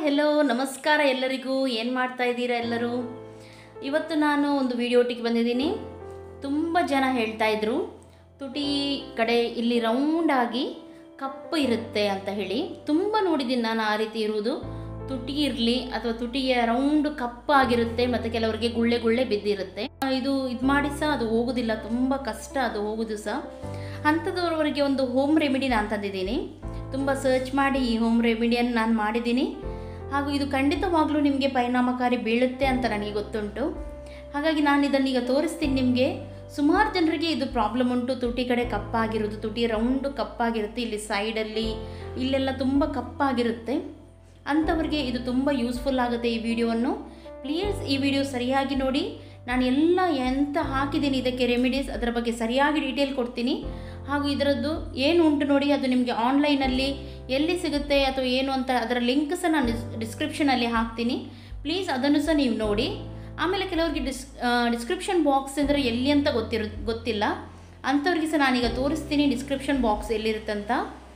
hello ನಮಸ್ಕಾರ ಎಲ್ಲರಿಗೂ ಏನು ಮಾಡ್ತಾ ಇದ್ದೀರಾ ಎಲ್ಲರೂ ಇವತ್ತು ನಾನು ಒಂದು ವಿಡಿಯೋಟಿಗೆ ಬಂದಿದ್ದೀನಿ ತುಂಬ ಜನ ಹೇಳ್ತಾ ಇದ್ರು ತುಟಿ ಕಡೆ ಇಲ್ಲಿ ರೌಂಡಾಗಿ ಕಪ್ಪು ಇರುತ್ತೆ ಅಂತ ಹೇಳಿ ತುಂಬ ನೋಡಿದ್ದೀನಿ ನಾನು ಆ ರೀತಿ ಇರುವುದು ತುಟಿ ಇರಲಿ ಅಥವಾ ತುಟಿಗೆ ರೌಂಡ್ ಕಪ್ಪಾಗಿರುತ್ತೆ ಮತ್ತು ಕೆಲವರಿಗೆ ಗುಳ್ಳೆ ಗುಳ್ಳೆ ಬಿದ್ದಿರುತ್ತೆ ಆ, ಇದು ಇದು ಮಾಡಿ ಸಹ ಅದು ಹೋಗೋದಿಲ್ಲ ತುಂಬ ಕಷ್ಟ ಅದು ಹೋಗೋದು ಸಹ ಅಂಥದವರವರಿಗೆ ಒಂದು ಹೋಮ್ ರೆಮಿಡಿ ನಾನು ತಂದಿದ್ದೀನಿ ತುಂಬ ಸರ್ಚ್ ಮಾಡಿ ಈ ಹೋಮ್ ರೆಮಿಡಿಯನ್ನು ನಾನು ಮಾಡಿದ್ದೀನಿ ಹಾಗೂ ಇದು ಖಂಡಿತವಾಗ್ಲೂ ನಿಮಗೆ ಪರಿಣಾಮಕಾರಿ ಬೀಳುತ್ತೆ ಅಂತ ನನಗೆ ಗೊತ್ತುಂಟು ಹಾಗಾಗಿ ನಾನು ಇದನ್ನು ಈಗ ತೋರಿಸ್ತೀನಿ ನಿಮಗೆ ಸುಮಾರು ಜನರಿಗೆ ಇದು ಪ್ರಾಬ್ಲಮ್ ಉಂಟು ತುಟಿ ಕಡೆ ಕಪ್ಪಾಗಿರೋದು ತುಟಿ ರೌಂಡು ಕಪ್ಪಾಗಿರುತ್ತೆ ಇಲ್ಲಿ ಸೈಡಲ್ಲಿ ಇಲ್ಲೆಲ್ಲ ತುಂಬ ಕಪ್ಪಾಗಿರುತ್ತೆ ಅಂಥವ್ರಿಗೆ ಇದು ತುಂಬ ಯೂಸ್ಫುಲ್ ಆಗುತ್ತೆ ಈ ವಿಡಿಯೋವನ್ನು ಪ್ಲೀಸ್ ಈ ವಿಡಿಯೋ ಸರಿಯಾಗಿ ನೋಡಿ ನಾನು ಎಲ್ಲ ಎಂತ ಹಾಕಿದ್ದೀನಿ ಇದಕ್ಕೆ ರೆಮಿಡೀಸ್ ಅದರ ಬಗ್ಗೆ ಸರಿಯಾಗಿ ಡೀಟೇಲ್ ಕೊಡ್ತೀನಿ ಹಾಗೂ ಇದರದ್ದು ಏನು ಉಂಟು ನೋಡಿ ಅದು ನಿಮಗೆ ಆನ್ಲೈನಲ್ಲಿ ಎಲ್ಲಿ ಸಿಗುತ್ತೆ ಅಥವಾ ಏನು ಅಂತ ಅದರ ಲಿಂಕ್ ಸಹ ನಾನು ಡಿಸ್ಕ್ರಿಪ್ಷನಲ್ಲಿ ಹಾಕ್ತೀನಿ ಪ್ಲೀಸ್ ಅದನ್ನು ಸಹ ನೀವು ನೋಡಿ ಆಮೇಲೆ ಕೆಲವರಿಗೆ ಡಿಸ್ ಡಿಸ್ಕ್ರಿಪ್ಷನ್ ಬಾಕ್ಸ್ ಅಂದರೆ ಎಲ್ಲಿ ಅಂತ ಗೊತ್ತಿರು ಗೊತ್ತಿಲ್ಲ ಅಂಥವ್ರಿಗೆ ಸಹ ನಾನೀಗ ತೋರಿಸ್ತೀನಿ ಡಿಸ್ಕ್ರಿಪ್ಷನ್ ಬಾಕ್ಸ್ ಎಲ್ಲಿರುತ್ತಂತ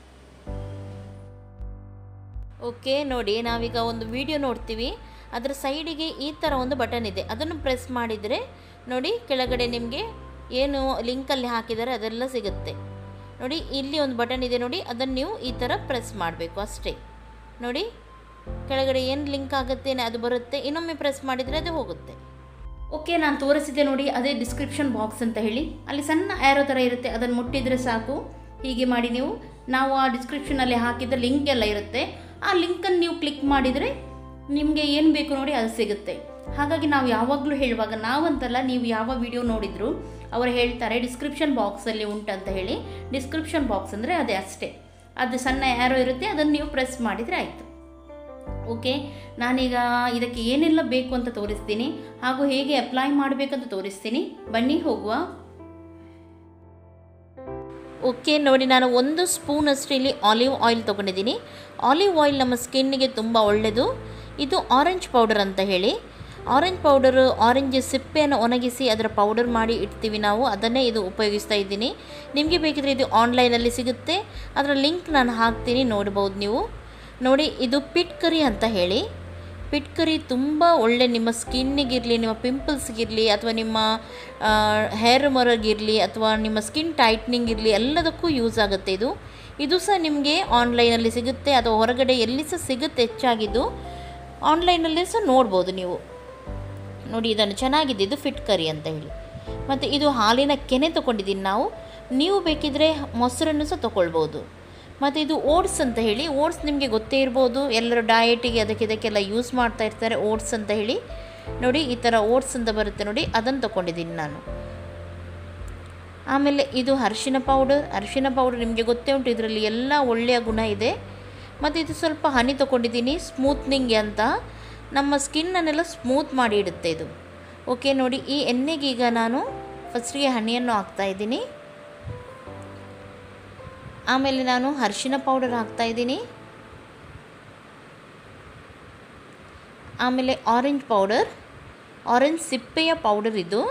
ಓಕೆ ನೋಡಿ ನಾವೀಗ ಒಂದು ವಿಡಿಯೋ ನೋಡ್ತೀವಿ ಅದರ ಸೈಡಿಗೆ ಈ ಥರ ಒಂದು ಬಟನ್ ಇದೆ ಅದನ್ನು ಪ್ರೆಸ್ ಮಾಡಿದರೆ ನೋಡಿ ಕೆಳಗಡೆ ನಿಮಗೆ ಏನು ಲಿಂಕಲ್ಲಿ ಹಾಕಿದ್ದಾರೆ ಅದೆಲ್ಲ ಸಿಗುತ್ತೆ ನೋಡಿ ಇಲ್ಲಿ ಒಂದು ಬಟನ್ ಇದೆ ನೋಡಿ ಅದನ್ನು ನೀವು ಈ ಥರ ಪ್ರೆಸ್ ಮಾಡಬೇಕು ಅಷ್ಟೇ ನೋಡಿ ಕೆಳಗಡೆ ಏನು ಲಿಂಕ್ ಆಗುತ್ತೆ ಅದು ಬರುತ್ತೆ ಇನ್ನೊಮ್ಮೆ ಪ್ರೆಸ್ ಮಾಡಿದರೆ ಅದು ಹೋಗುತ್ತೆ ಓಕೆ ನಾನು ತೋರಿಸಿದೆ ನೋಡಿ ಅದೇ ಡಿಸ್ಕ್ರಿಪ್ಷನ್ ಬಾಕ್ಸ್ ಅಂತ ಹೇಳಿ ಅಲ್ಲಿ ಸಣ್ಣ ಆ್ಯರೋ ಥರ ಇರುತ್ತೆ ಅದನ್ನು ಮುಟ್ಟಿದರೆ ಸಾಕು ಹೀಗೆ ಮಾಡಿ ನೀವು ನಾವು ಆ ಡಿಸ್ಕ್ರಿಪ್ಷನಲ್ಲಿ ಹಾಕಿದ ಲಿಂಕ್ ಎಲ್ಲ ಇರುತ್ತೆ ಆ ಲಿಂಕನ್ನು ನೀವು ಕ್ಲಿಕ್ ಮಾಡಿದರೆ ನಿಮಗೆ ಏನು ಬೇಕು ನೋಡಿ ಅದು ಸಿಗುತ್ತೆ ಹಾಗಾಗಿ ನಾವು ಯಾವಾಗಲೂ ಹೇಳುವಾಗ ನಾವಂತಲ್ಲ ನೀವು ಯಾವ ವಿಡಿಯೋ ನೋಡಿದ್ರು ಅವರು ಹೇಳ್ತಾರೆ ಡಿಸ್ಕ್ರಿಪ್ಷನ್ ಬಾಕ್ಸಲ್ಲಿ ಉಂಟಂತ ಹೇಳಿ ಡಿಸ್ಕ್ರಿಪ್ಷನ್ ಬಾಕ್ಸ್ ಅಂದರೆ ಅದೇ ಅಷ್ಟೇ ಅದು ಸಣ್ಣ ಆ್ಯರೋ ಇರುತ್ತೆ ಅದನ್ನು ನೀವು ಪ್ರೆಸ್ ಮಾಡಿದರೆ ಆಯಿತು ಓಕೆ ನಾನೀಗ ಇದಕ್ಕೆ ಏನೆಲ್ಲ ಬೇಕು ಅಂತ ತೋರಿಸ್ತೀನಿ ಹಾಗೂ ಹೇಗೆ ಅಪ್ಲೈ ಮಾಡಬೇಕಂತ ತೋರಿಸ್ತೀನಿ ಬನ್ನಿ ಹೋಗುವ ಓಕೆ ನೋಡಿ ನಾನು ಒಂದು ಸ್ಪೂನಷ್ಟು ಇಲ್ಲಿ ಆಲಿವ್ ಆಯಿಲ್ ತೊಗೊಂಡಿದ್ದೀನಿ ಆಲಿವ್ ಆಯಿಲ್ ನಮ್ಮ ಸ್ಕಿನ್ನಿಗೆ ತುಂಬ ಒಳ್ಳೆಯದು ಇದು ಆರೆಂಜ್ ಪೌಡರ್ ಅಂತ ಹೇಳಿ ಆರೆಂಜ್ ಪೌಡರು ಆರೆಂಜ್ ಸಿಪ್ಪೆಯನ್ನು ಒಣಗಿಸಿ ಅದರ ಪೌಡರ್ ಮಾಡಿ ಇಡ್ತೀವಿ ನಾವು ಅದನ್ನೇ ಇದು ಉಪಯೋಗಿಸ್ತಾ ಇದ್ದೀನಿ ನಿಮಗೆ ಬೇಕಿದ್ರೆ ಇದು ಆನ್ಲೈನಲ್ಲಿ ಸಿಗುತ್ತೆ ಅದರ ಲಿಂಕ್ ನಾನು ಹಾಕ್ತೀನಿ ನೋಡ್ಬೋದು ನೀವು ನೋಡಿ ಇದು ಪಿಟ್ ಕರಿ ಅಂತ ಹೇಳಿ ಪಿಟ್ ಕರಿ ತುಂಬ ಒಳ್ಳೆ ನಿಮ್ಮ ಸ್ಕಿನ್ನಿಗಿರಲಿ ನಿಮ್ಮ ಪಿಂಪಲ್ಸ್ಗಿರಲಿ ಅಥವಾ ನಿಮ್ಮ ಹೇರ್ ಮೊರಗಿರಲಿ ಅಥವಾ ನಿಮ್ಮ ಸ್ಕಿನ್ ಟೈಟ್ನಿಂಗ್ ಇರಲಿ ಎಲ್ಲದಕ್ಕೂ ಯೂಸ್ ಆಗುತ್ತೆ ಇದು ಇದು ಸಹ ನಿಮಗೆ ಆನ್ಲೈನಲ್ಲಿ ಸಿಗುತ್ತೆ ಅಥವಾ ಹೊರಗಡೆ ಎಲ್ಲಿ ಸಹ ಸಿಗುತ್ತೆ ಹೆಚ್ಚಾಗಿದ್ದು ಆನ್ಲೈನಲ್ಲಿ ಸಹ ನೋಡ್ಬೋದು ನೀವು ನೋಡಿ ಇದನ್ನು ಚೆನ್ನಾಗಿದೆ ಇದು ಫಿಟ್ ಕರಿ ಅಂತ ಹೇಳಿ ಮತ್ತು ಇದು ಹಾಲಿನ ಕೆನೆ ತೊಗೊಂಡಿದ್ದೀನಿ ನಾವು ನೀವು ಬೇಕಿದ್ರೆ ಮೊಸರನ್ನು ಸಹ ತೊಗೊಳ್ಬೋದು ಮತ್ತು ಇದು ಓಟ್ಸ್ ಅಂತ ಹೇಳಿ ಓಟ್ಸ್ ನಿಮಗೆ ಗೊತ್ತೇ ಇರ್ಬೋದು ಎಲ್ಲರೂ ಡಯಟಿಗೆ ಅದಕ್ಕೆ ಇದಕ್ಕೆಲ್ಲ ಯೂಸ್ ಮಾಡ್ತಾ ಇರ್ತಾರೆ ಓಟ್ಸ್ ಅಂತ ಹೇಳಿ ನೋಡಿ ಈ ಥರ ಓಟ್ಸ್ ಅಂತ ಬರುತ್ತೆ ನೋಡಿ ಅದನ್ನು ತೊಗೊಂಡಿದ್ದೀನಿ ನಾನು ಆಮೇಲೆ ಇದು ಅರಿಶಿನ ಪೌಡರ್ ಅರಿಶಿನ ಪೌಡರ್ ನಿಮಗೆ ಗೊತ್ತೇ ಉಂಟು ಇದರಲ್ಲಿ ಎಲ್ಲ ಒಳ್ಳೆಯ ಗುಣ ಇದೆ ಮತ್ತು ಇದು ಸ್ವಲ್ಪ ಹನಿ ತೊಗೊಂಡಿದ್ದೀನಿ ಸ್ಮೂತ್ನಿಂಗ್ ಅಂತ ನಮ್ಮ ಸ್ಕಿನ್ನನ್ನೆಲ್ಲ ಸ್ಮೂತ್ ಮಾಡಿ ಇಡುತ್ತೆ ಇದು ಓಕೆ ನೋಡಿ ಈ ಎಣ್ಣೆಗೆ ಈಗ ನಾನು ಫಸ್ಟಿಗೆ ಹನಿಯನ್ನು ಹಾಕ್ತಾಯಿದ್ದೀನಿ ಆಮೇಲೆ ನಾನು ಅರಿಶಿನ ಪೌಡರ್ ಹಾಕ್ತಾಯಿದ್ದೀನಿ ಆಮೇಲೆ ಆರೆಂಜ್ ಪೌಡರ್ ಆರೆಂಜ್ ಸಿಪ್ಪೆಯ ಪೌಡರ್ ಇದು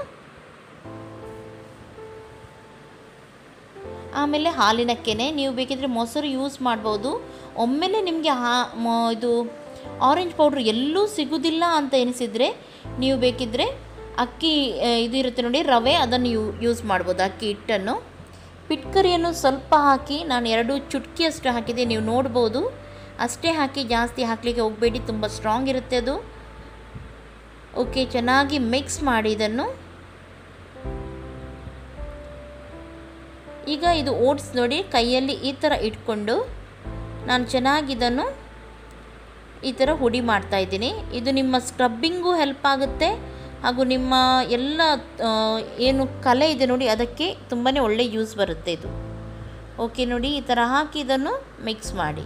ಆಮೇಲೆ ಹಾಲಿನ ಕೆನೆ ನೀವು ಬೇಕಿದ್ರೆ ಮೊಸರು ಯೂಸ್ ಮಾಡ್ಬೋದು ಒಮ್ಮೆಲೆ ನಿಮಗೆ ಹಾ ಮೊ- ಇದು ಆರೆಂಜ್ ಪೌಡ್ರ್ ಎಲ್ಲೂ ಸಿಗೋದಿಲ್ಲ ಅಂತ ಎನಿಸಿದರೆ ನೀವು ಬೇಕಿದ್ದರೆ ಅಕ್ಕಿ ಆ, ಇದು ಇರುತ್ತೆ ನೋಡಿ ರವೆ ಅದನ್ನು ಯೂ ಯೂಸ್ ಮಾಡ್ಬೋದು ಅಕ್ಕಿ ಹಿಟ್ಟನ್ನು ಪಿಟ್ಕರಿಯನ್ನು ಸ್ವಲ್ಪ ಹಾಕಿ ನಾನು ಎರಡು ಚುಟ್ಕಿಯಷ್ಟು ಹಾಕಿದೆ ನೀವು ನೋಡ್ಬೋದು ಅಷ್ಟೇ ಹಾಕಿ ಜಾಸ್ತಿ ಹಾಕಲಿಕ್ಕೆ ಹೋಗಬೇಡಿ ತುಂಬ ಸ್ಟ್ರಾಂಗ್ ಇರುತ್ತೆ ಅದು ಓಕೆ ಚೆನ್ನಾಗಿ ಮಿಕ್ಸ್ ಮಾಡಿ ಇದನ್ನು ಈಗ ಇದು ಓಟ್ಸ್ ನೋಡಿ ಕೈಯಲ್ಲಿ ಈ ಥರ ಇಟ್ಕೊಂಡು ನಾನು ಚೆನ್ನಾಗಿ ಇದನ್ನು ಈ ಥರ ಹುಡಿ ಮಾಡ್ತಾ ಇದ್ದೀನಿ ಇದು ನಿಮ್ಮ ಸ್ಕ್ರಬ್ಬಿಂಗೂ ಹೆಲ್ಪ್ ಆಗುತ್ತೆ ಹಾಗೂ ನಿಮ್ಮ ಎಲ್ಲ ಆ, ಏನು ಕಲೆ ಇದೆ ನೋಡಿ ಅದಕ್ಕೆ ತುಂಬಾ ಒಳ್ಳೆ ಯೂಸ್ ಬರುತ್ತೆ ಇದು ಓಕೆ ನೋಡಿ ಈ ಥರ ಹಾಕಿ ಇದನ್ನು ಮಿಕ್ಸ್ ಮಾಡಿ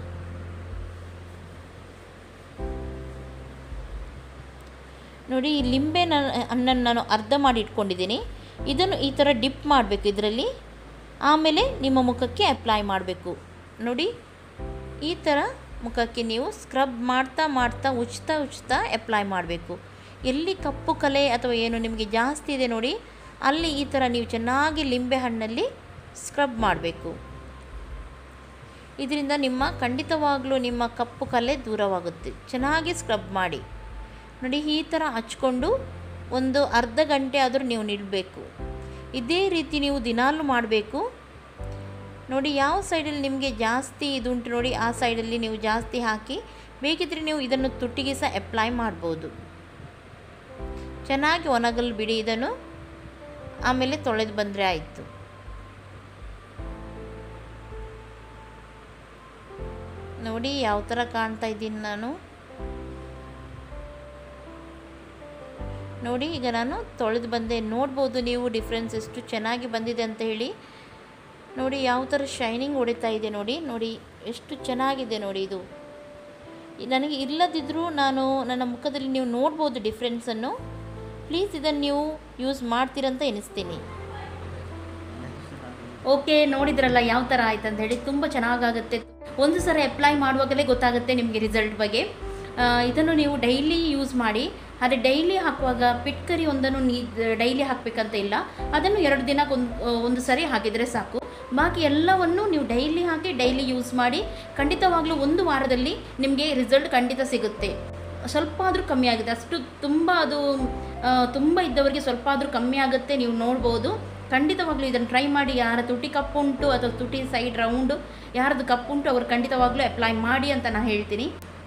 ನೋಡಿ ಈ ಲಿಂಬೆ ಹಣ್ಣನ್ನು ನಾನು ಅರ್ಧ ಮಾಡಿ ಇಟ್ಕೊಂಡಿದ್ದೀನಿ ಇದನ್ನು ಈ ಥರ ಡಿಪ್ ಮಾಡಬೇಕು ಇದರಲ್ಲಿ ಆಮೇಲೆ ನಿಮ್ಮ ಮುಖಕ್ಕೆ ಅಪ್ಲೈ ಮಾಡಬೇಕು ನೋಡಿ ಈ ಥರ ಮುಖಕ್ಕೆ ನೀವು ಸ್ಕ್ರಬ್ ಮಾಡ್ತಾ ಮಾಡ್ತಾ ಉಚ್ತಾ ಉಚ್ತಾ ಅಪ್ಲೈ ಮಾಡಬೇಕು ಎಲ್ಲಿ ಕಪ್ಪು ಕಲೆ ಅಥವಾ ಏನು ನಿಮಗೆ ಜಾಸ್ತಿ ಇದೆ ನೋಡಿ ಅಲ್ಲಿ ಈ ಥರ ನೀವು ಚೆನ್ನಾಗಿ ಲಿಂಬೆ ಹಣ್ಣಲ್ಲಿ ಸ್ಕ್ರಬ್ ಮಾಡಬೇಕು ಇದರಿಂದ ನಿಮ್ಮ ಖಂಡಿತವಾಗ್ಲೂ ನಿಮ್ಮ ಕಪ್ಪು ಕಲೆ ದೂರವಾಗುತ್ತೆ ಚೆನ್ನಾಗಿ ಸ್ಕ್ರಬ್ ಮಾಡಿ ನೋಡಿ ಈ ಥರ ಹಚ್ಕೊಂಡು ಒಂದು ಅರ್ಧ ಗಂಟೆ ಆದರೂ ನೀವು ನಿಲ್ಲಬೇಕು ಇದೇ ರೀತಿ ನೀವು ದಿನಾಲೂ ಮಾಡಬೇಕು ನೋಡಿ ಯಾವ ಸೈಡಲ್ಲಿ ನಿಮಗೆ ಜಾಸ್ತಿ ಇದುಂಟು ನೋಡಿ ಆ ಸೈಡಲ್ಲಿ ನೀವು ಜಾಸ್ತಿ ಹಾಕಿ ಬೇಕಿದ್ರೆ ನೀವು ಇದನ್ನು ತುಟ್ಟಿಗೆ ಸಹ ಅಪ್ಲೈ ಮಾಡ್ಬೋದು ಚೆನ್ನಾಗಿ ಒಣಗಲು ಬಿಡಿ ಇದನ್ನು ಆಮೇಲೆ ತೊಳೆದು ಬಂದರೆ ಆಯಿತು ನೋಡಿ ಯಾವ ಥರ ಕಾಣ್ತಾ ಇದ್ದೀನಿ ನಾನು ನೋಡಿ ಈಗ ನಾನು ತೊಳೆದು ಬಂದೆ ನೋಡ್ಬೋದು ನೀವು ಡಿಫ್ರೆನ್ಸ್ ಎಷ್ಟು ಚೆನ್ನಾಗಿ ಬಂದಿದೆ ಅಂತ ಹೇಳಿ ನೋಡಿ ಯಾವ ಥರ ಶೈನಿಂಗ್ ಹೊಡಿತಾ ಇದೆ ನೋಡಿ ನೋಡಿ ಎಷ್ಟು ಚೆನ್ನಾಗಿದೆ ನೋಡಿ ಇದು ನನಗೆ ಇಲ್ಲದಿದ್ದರೂ ನಾನು ನನ್ನ ಮುಖದಲ್ಲಿ ನೀವು ನೋಡ್ಬೋದು ಡಿಫ್ರೆನ್ಸನ್ನು ಪ್ಲೀಸ್ ಇದನ್ನು ನೀವು ಯೂಸ್ ಮಾಡ್ತೀರಂತ ಎನಿಸ್ತೀನಿ ಓಕೆ ನೋಡಿದ್ರಲ್ಲ ಯಾವ ಥರ ಆಯ್ತು ಅಂತ ಹೇಳಿ ತುಂಬ ಚೆನ್ನಾಗಾಗುತ್ತೆ ಒಂದು ಸಲ ಅಪ್ಲೈ ಮಾಡುವಾಗಲೇ ಗೊತ್ತಾಗುತ್ತೆ ನಿಮಗೆ ರಿಸಲ್ಟ್ ಬಗ್ಗೆ ಆ, ಇದನ್ನು ನೀವು ಡೈಲಿ ಯೂಸ್ ಮಾಡಿ ಆದರೆ ಡೈಲಿ ಹಾಕುವಾಗ ಪಿಟ್ಕರಿ ಒಂದನ್ನು ನೀ ಡೈಲಿ ಹಾಕಬೇಕಂತ ಇಲ್ಲ ಅದನ್ನು ಎರಡು ದಿನಕ್ಕೊಂದು ಒಂದು ಸರಿ ಹಾಕಿದರೆ ಸಾಕು ಬಾಕಿ ಎಲ್ಲವನ್ನು ನೀವು ಡೈಲಿ ಹಾಕಿ ಡೈಲಿ ಯೂಸ್ ಮಾಡಿ ಖಂಡಿತವಾಗ್ಲೂ ಒಂದು ವಾರದಲ್ಲಿ ನಿಮಗೆ ರಿಸಲ್ಟ್ ಖಂಡಿತ ಸಿಗುತ್ತೆ ಸ್ವಲ್ಪ ಆದರೂ ಕಮ್ಮಿ ಆಗಿದೆ ಅಷ್ಟು ತುಂಬ ಅದು ಆ, ತುಂಬ ಇದ್ದವರಿಗೆ ಸ್ವಲ್ಪ ಆದರೂ ಕಮ್ಮಿ ಆಗುತ್ತೆ ನೀವು ನೋಡ್ಬೋದು ಖಂಡಿತವಾಗ್ಲೂ ಇದನ್ನು ಟ್ರೈ ಮಾಡಿ ಯಾರ ತುಟಿ ಕಪ್ಪುಂಟು ಅಥವಾ ತುಟಿ ಸೈಡ್ ರೌಂಡು ಯಾರದು ಕಪ್ಪುಂಟು ಅವ್ರು ಖಂಡಿತವಾಗ್ಲೂ ಅಪ್ಲೈ ಮಾಡಿ ಅಂತ ನಾನು ಹೇಳ್ತೀನಿ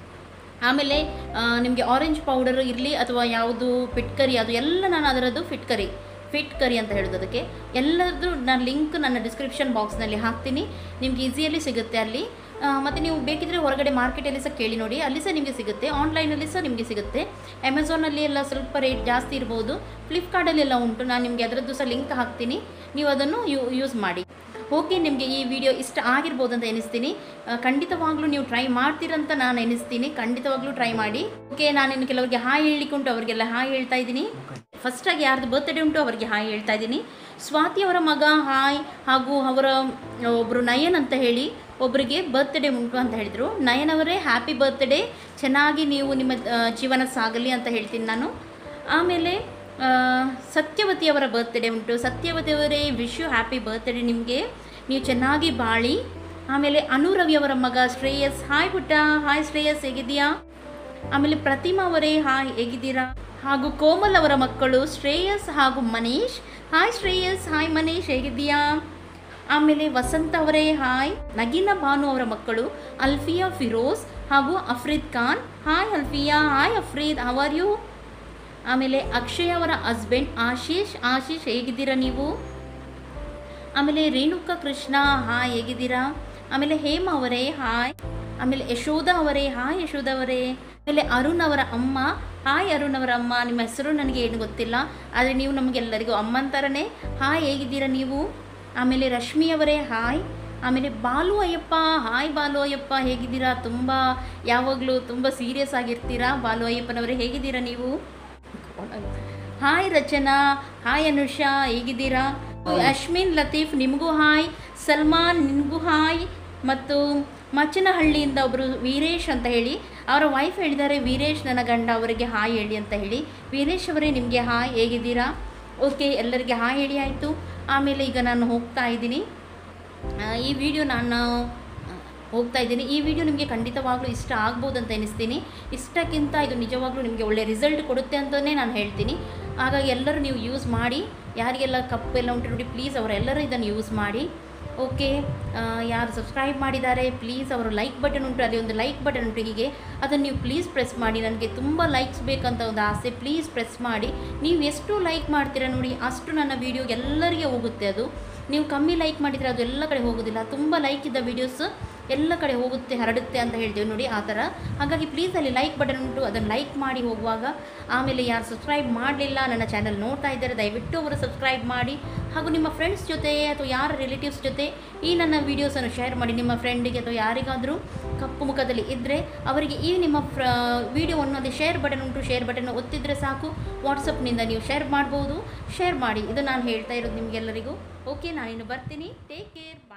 ಆಮೇಲೆ ನಿಮಗೆ ಆರೆಂಜ್ ಪೌಡರ್ ಇರಲಿ ಅಥವಾ ಯಾವುದು ಫಿಟ್ಕರಿ ಅದು ಎಲ್ಲ ನಾನು ಅದರದ್ದು ಫಿಟ್ಕರಿ ಫಿಟ್ ಕರಿ ಅಂತ ಹೇಳೋದು ಅದಕ್ಕೆ ಎಲ್ಲರದ್ದು ನಾನು ಲಿಂಕ್ ನನ್ನ ಡಿಸ್ಕ್ರಿಪ್ಷನ್ ಬಾಕ್ಸ್ನಲ್ಲಿ ಹಾಕ್ತೀನಿ ನಿಮ್ಗೆ ಈಸಿಯಲ್ಲಿ ಸಿಗುತ್ತೆ ಅಲ್ಲಿ ಆ, ಮತ್ತು ನೀವು ಬೇಕಿದ್ರೆ ಹೊರಗಡೆ ಮಾರ್ಕೆಟಲ್ಲಿ ಸಹ ಕೇಳಿ ನೋಡಿ ಅಲ್ಲಿ ಸಹ ನಿಮಗೆ ಸಿಗುತ್ತೆ ಆನ್ಲೈನಲ್ಲಿ ಸಹ ನಿಮಗೆ ಸಿಗುತ್ತೆ ಅಮೆಝಾನಲ್ಲಿ ಎಲ್ಲ ಸ್ವಲ್ಪ ರೇಟ್ ಜಾಸ್ತಿ ಇರ್ಬೋದು ಫ್ಲಿಪ್ಕಾರ್ಟಲ್ಲಿ ಎಲ್ಲ ಉಂಟು ನಾನು ನಿಮಗೆ ಅದರದ್ದು ಸಹ ಲಿಂಕ್ ಹಾಕ್ತೀನಿ ನೀವು ಅದನ್ನು ಯೂ ಯೂಸ್ ಮಾಡಿ ಓಕೆ ನಿಮಗೆ ಈ ವಿಡಿಯೋ ಇಷ್ಟ ಆಗಿರ್ಬೋದು ಅಂತ ಎನಿಸ್ತೀನಿ ಆ, ಖಂಡಿತವಾಗ್ಲೂ ನೀವು ಟ್ರೈ ಮಾಡ್ತೀರಂತ ನಾನು ಎನಿಸ್ತೀನಿ ಖಂಡಿತವಾಗ್ಲೂ ಟ್ರೈ ಮಾಡಿ ಓಕೆ ನಾನಿನ್ನು ಕೆಲವರಿಗೆ ಹಾಯ್ ಹೇಳಲಿಕ್ಕೆ ಉಂಟು ಅವರಿಗೆಲ್ಲ ಹಾಯ್ ಹೇಳ್ತಾ ಇದ್ದೀನಿ ಫಸ್ಟಾಗಿ ಯಾರ್ದು ಬರ್ತ್ಡೇ ಉಂಟು ಅವರಿಗೆ ಹಾಯ್ ಹೇಳ್ತಾ ಇದ್ದೀನಿ ಸ್ವಾತಿ ಅವರ ಮಗ ಹಾಯ್ ಹಾಗೂ ಅವರ ಒಬ್ಬರು ನಯನ್ ಅಂತ ಹೇಳಿ ಒಬ್ಬರಿಗೆ ಬರ್ತ್ಡೇ ಉಂಟು ಅಂತ ಹೇಳಿದರು ನಯನ್ ಅವರೇ ಹ್ಯಾಪಿ ಬರ್ತ್ಡೇ ಚೆನ್ನಾಗಿ ನೀವು ನಿಮ್ಮ ಆ, ಜೀವನ ಸಾಗಲಿ ಅಂತ ಹೇಳ್ತೀನಿ ನಾನು ಆಮೇಲೆ ಆ, ಸತ್ಯವತಿ ಅವರ ಬರ್ತ್ಡೇ ಉಂಟು ಸತ್ಯವತಿ ಅವರೇ ವಿಶ್ ಯು ಹ್ಯಾಪಿ ಬರ್ತ್ಡೇ ನಿಮಗೆ ನೀವು ಚೆನ್ನಾಗಿ ಬಾಳಿ ಆಮೇಲೆ ಅನುರವಿ ಅವರ ಮಗ ಶ್ರೇಯಸ್ ಹಾಯ್ ಪುಟ್ಟ ಹಾಯ್ ಶ್ರೇಯಸ್ ಹೇಗಿದೆಯಾ ಆಮೇಲೆ ಪ್ರತಿಮಾ ಅವರೇ ಹಾಯ್ ಹೇಗಿದ್ದೀರಾ ಹಾಗೂ ಕೋಮಲ್ ಅವರ ಮಕ್ಕಳು ಶ್ರೇಯಸ್ ಹಾಗೂ ಮನೀಶ್ ಹಾಯ್ ಶ್ರೇಯಸ್ ಹಾಯ್ ಮನೀಶ್ ಹೇಗಿದ್ದೀಯಾ ಆಮೇಲೆ ವಸಂತ ಅವರೇ ಹಾಯ್ ನಗೀನಾ ಭಾನು ಅವರ ಮಕ್ಕಳು ಅಲ್ಫಿಯಾ ಫಿರೋಸ್ ಹಾಗೂ Afreed Khan hi Alfiya hi Afreed how are you ಆಮೇಲೆ ಅಕ್ಷಯ್ ಅವರ ಹಸ್ಬೆಂಡ್ ಆಶೀಶ್ ಆಶೀಶ್ ಹೇಗಿದ್ದೀರಾ ನೀವು ಆಮೇಲೆ ರೇಣುಕಾ ಕೃಷ್ಣ ಹಾಯ್ ಹೇಗಿದ್ದೀರಾ ಆಮೇಲೆ ಹೇಮ ಅವರೇ ಹಾಯ್ ಆಮೇಲೆ ಯಶೋಧ ಅವರೇ ಹಾಯ್ ಯಶೋಧ ಅವರೇ ಆಮೇಲೆ ಅರುಣ್ ಅವರ ಅಮ್ಮ ಹಾಯ್ ಅರುಣ್ ಅವರ ಅಮ್ಮ ನಿಮ್ಮ ಹೆಸರು ನನಗೆ ಏನು ಗೊತ್ತಿಲ್ಲ ಆದರೆ ನೀವು ನಮಗೆಲ್ಲರಿಗೂ ಅಮ್ಮನ ಥರನೇ ಹಾಯ್ ಹೇಗಿದ್ದೀರಾ ನೀವು ಆಮೇಲೆ ರಶ್ಮಿ ಅವರೇ ಹಾಯ್ ಆಮೇಲೆ ಬಾಲು ಅಯ್ಯಪ್ಪ ಹಾಯ್ ಬಾಲು ಅಯ್ಯಪ್ಪ ಹೇಗಿದ್ದೀರಾ ತುಂಬ ಯಾವಾಗಲೂ ತುಂಬ ಸೀರಿಯಸ್ ಆಗಿರ್ತೀರಾ ಬಾಲು ಅಯ್ಯಪ್ಪನವರೇ ಹೇಗಿದ್ದೀರಾ ನೀವು ಹಾಯ್ ರಚನಾ ಹಾಯ್ ಅನುಷಾ ಹೇಗಿದ್ದೀರಾ ಅಶ್ಮಿನ್ ಲತೀಫ್ ನಿಮಗೂ ಹಾಯ್ ಸಲ್ಮಾನ್ ನಿಮಗೂ ಹಾಯ್ ಮತ್ತು ಮಚ್ಚನಹಳ್ಳಿಯಿಂದ ಒಬ್ಬರು ವೀರೇಶ್ ಅಂತ ಹೇಳಿ ಅವರ ವೈಫ್ ಹೇಳಿದ್ದಾರೆ ವೀರೇಶ್ ನನ್ನ ಗಂಡ ಅವರಿಗೆ ಹಾಯ್ ಹೇಳಿ ಅಂತ ಹೇಳಿ ವೀರೇಶ್ ಅವರೇ ನಿಮಗೆ ಹಾಯ್ ಹೇಗಿದ್ದೀರಾ ಓಕೆ ಎಲ್ಲರಿಗೆ ಹಾಯ್ ಹೇಳಿ ಆಯಿತು ಆಮೇಲೆ ಈಗ ನಾನು ಹೋಗ್ತಾ ಇದ್ದೀನಿ ಆ, ಈ ವಿಡಿಯೋ ನಾನು ಆ, ಹೋಗ್ತಾ ಇದ್ದೀನಿ ಈ ವಿಡಿಯೋ ನಿಮಗೆ ಖಂಡಿತವಾಗ್ಲೂ ಇಷ್ಟ ಆಗ್ಬೋದು ಅಂತ ಎನಿಸ್ತೀನಿ ಇಷ್ಟಕ್ಕಿಂತ ಇದು ನಿಜವಾಗ್ಲೂ ನಿಮಗೆ ಒಳ್ಳೆ ರಿಸಲ್ಟ್ ಕೊಡುತ್ತೆ ಅಂತಲೇ ನಾನು ಹೇಳ್ತೀನಿ ಹಾಗಾಗಿ ಎಲ್ಲರೂ ನೀವು ಯೂಸ್ ಮಾಡಿ ಯಾರಿಗೆಲ್ಲ ಕಪ್ಪು ಎಲ್ಲ ಉಂಟು ನೋಡಿ ಪ್ಲೀಸ್ ಅವರೆಲ್ಲರೂ ಇದನ್ನು ಯೂಸ್ ಮಾಡಿ ಓಕೆ ಯಾರು ಸಬ್ಸ್ಕ್ರೈಬ್ ಮಾಡಿದ್ದಾರೆ ಪ್ಲೀಸ್ ಅವರು ಲೈಕ್ ಬಟನ್ ಉಂಟು ಅಲ್ಲಿ ಒಂದು ಲೈಕ್ ಬಟನ್ ಉಂಟು ಹೀಗೆ ಅದನ್ನು ನೀವು ಪ್ಲೀಸ್ ಪ್ರೆಸ್ ಮಾಡಿ ನನಗೆ ತುಂಬ ಲೈಕ್ಸ್ ಬೇಕಂತ ಒಂದು ಆಸೆ ಪ್ಲೀಸ್ ಪ್ರೆಸ್ ಮಾಡಿ ನೀವು ಎಷ್ಟು ಲೈಕ್ ಮಾಡ್ತೀರಾ ನೋಡಿ ಅಷ್ಟು ನನ್ನ ವೀಡಿಯೋ ಎಲ್ಲರಿಗೆ ಹೋಗುತ್ತೆ ಅದು ನೀವು ಕಮ್ಮಿ ಲೈಕ್ ಮಾಡಿದರೆ ಅದು ಎಲ್ಲ ಕಡೆ ಹೋಗೋದಿಲ್ಲ ತುಂಬ ಲೈಕ್ ಇದ್ದ ವೀಡಿಯೋಸ್ ಎಲ್ಲ ಕಡೆ ಹೋಗುತ್ತೆ ಹರಡುತ್ತೆ ಅಂತ ಹೇಳ್ತೇವೆ ನೋಡಿ ಆ ಥರ ಹಾಗಾಗಿ ಪ್ಲೀಸ್ ಅಲ್ಲಿ ಲೈಕ್ ಬಟನ್ ಉಂಟು ಅದನ್ನು ಲೈಕ್ ಮಾಡಿ ಹೋಗುವಾಗ ಆಮೇಲೆ ಯಾರು ಸಬ್ಸ್ಕ್ರೈಬ್ ಮಾಡಲಿಲ್ಲ ನನ್ನ ಚಾನಲ್ ನೋಡ್ತಾ ಇದ್ದಾರೆ ದಯವಿಟ್ಟು ಅವರು ಸಬ್ಸ್ಕ್ರೈಬ್ ಮಾಡಿ ಹಾಗೂ ನಿಮ್ಮ ಫ್ರೆಂಡ್ಸ್ ಜೊತೆ ಅಥವಾ ಯಾರ ರಿಲೇಟಿವ್ಸ್ ಜೊತೆ ಈ ನನ್ನ ವೀಡಿಯೋಸನ್ನು ಶೇರ್ ಮಾಡಿ ನಿಮ್ಮ ಫ್ರೆಂಡಿಗೆ ಅಥವಾ ಯಾರಿಗಾದರೂ ಕಪ್ಪು ಮುಖದಲ್ಲಿ ಇದ್ದರೆ ಅವರಿಗೆ ಈ ನಿಮ್ಮ ಫ್ರ ವೀಡಿಯೋವನ್ನು ಅಲ್ಲಿ ಶೇರ್ ಬಟನ್ ಉಂಟು ಶೇರ್ ಬಟನ್ ಒತ್ತಿದ್ರೆ ಸಾಕು ವಾಟ್ಸಪ್ನಿಂದ ನೀವು ಶೇರ್ ಮಾಡ್ಬೋದು ಶೇರ್ ಮಾಡಿ ಇದು ನಾನು ಹೇಳ್ತಾ ಇರೋದು ನಿಮಗೆಲ್ಲರಿಗೂ ಓಕೆ ನಾನಿನ್ನು ಬರ್ತೀನಿ ಟೇಕ್ ಕೇರ್